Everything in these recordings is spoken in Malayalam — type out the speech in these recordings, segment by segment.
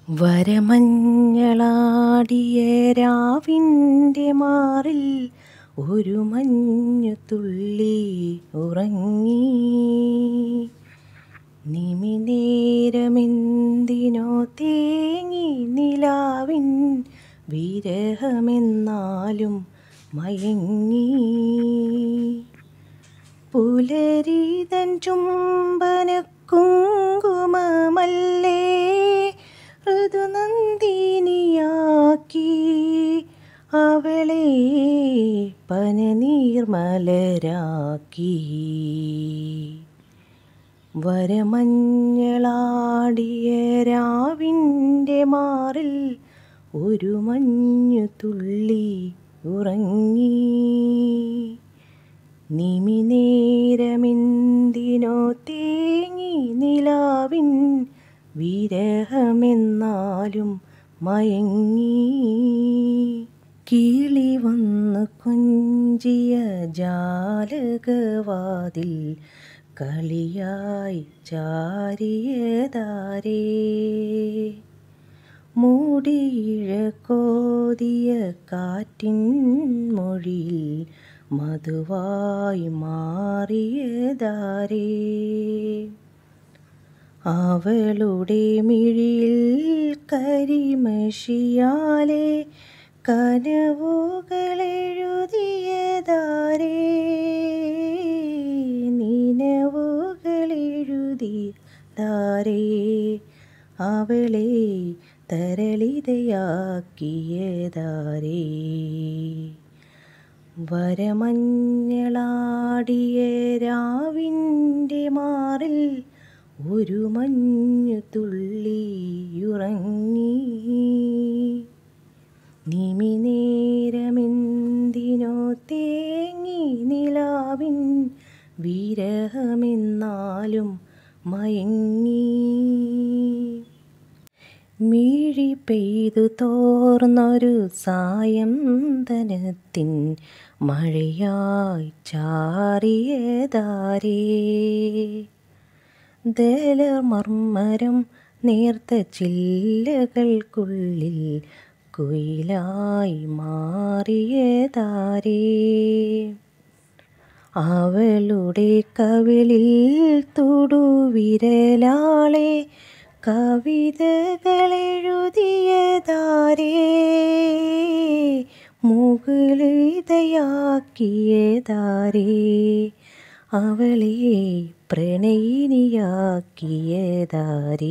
വരമഞ്ഞളാടിയ രാവിൻ്റെ മാറിൽ ഒരു മഞ്ഞു തുള്ളി ഉറങ്ങി നിമിനേരമെന്തിനോ തേങ്ങി നിലാവിൻ വിരഹമെന്നാലും മയങ്ങി പുലരിതൻ ചുംബന കുങ്കുമമല്ലേ ഋതുനന്ദിനിയാക്കി അവളെ പനനീർമലരാക്കി വരമഞ്ഞളാടിയ രാവിൻ്റെ മാറിൽ ഒരു മഞ്ഞു തുള്ളി ഉറങ്ങി നിമിനേരമെന്തിനോ തേങ്ങി നിലാവിൻ വിരഹമെന്നാലും മയങ്ങി കിളി വന്ന് കൊഞ്ചിയ ജാലകവാതിൽ കളിയായി ചാരിയതാരേ മൂടിയിഴ കോതിയ കാറ്റിൻ മൊഴിയിൽ മധുവായി മാറിയതാരേ അവളുടെ മിഴിയിൽ കരിമഷിയാലെ കനവുകളെഴുതിയതാരേ നിനവുകളെഴുതിയതാരേ അവളെ തരളിതയാക്കിയതാരേ വരമഞ്ഞളാടിയ രാവിൻ്റെ മാറിൽ ഒരു മഞ്ഞു തുള്ളിയുറങ്ങി നിമിനേരമെന്തിനോ തേങ്ങി നിലാവിൻ വിരഹമെന്നാലും മയങ്ങി മിഴി പെയ്തു തോർന്നൊരു സായന്തനത്തിൻ മഴയായി ചാറിയതാരേ ദലമർമ്മരം നേർത്ത ചില്ലകൾക്കുള്ളിൽ കുയിലായി മാറിയതാരേ അവളുടെ കവിളിൽ തുടുവിരലാളെ കവിതകളെഴുതിയതാരേ മുകളിതയാക്കിയതാരേ അവളെ പ്രണയിനിയാക്കിയതാരേ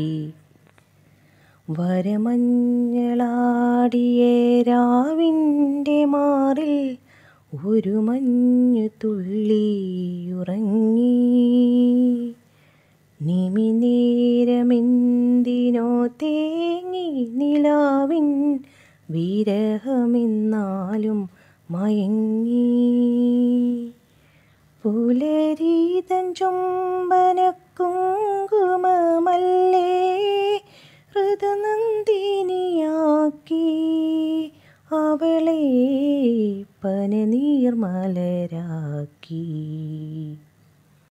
വരമഞ്ഞളാടിയ രാവിൻ്റെ മാറിൽ ഒരു മഞ്ഞു തുള്ളിയുറങ്ങി നിമിനേരമെന്തിനോ തേങ്ങി നിലാവിൻ വിരഹമെന്നാലും മയങ്ങി പുലരീതൻ ചുംബന കുങ്കുമമല്ലേ ഋതുനന്ദിനിയാക്കി അവളെ പനനീർമലരാക്കി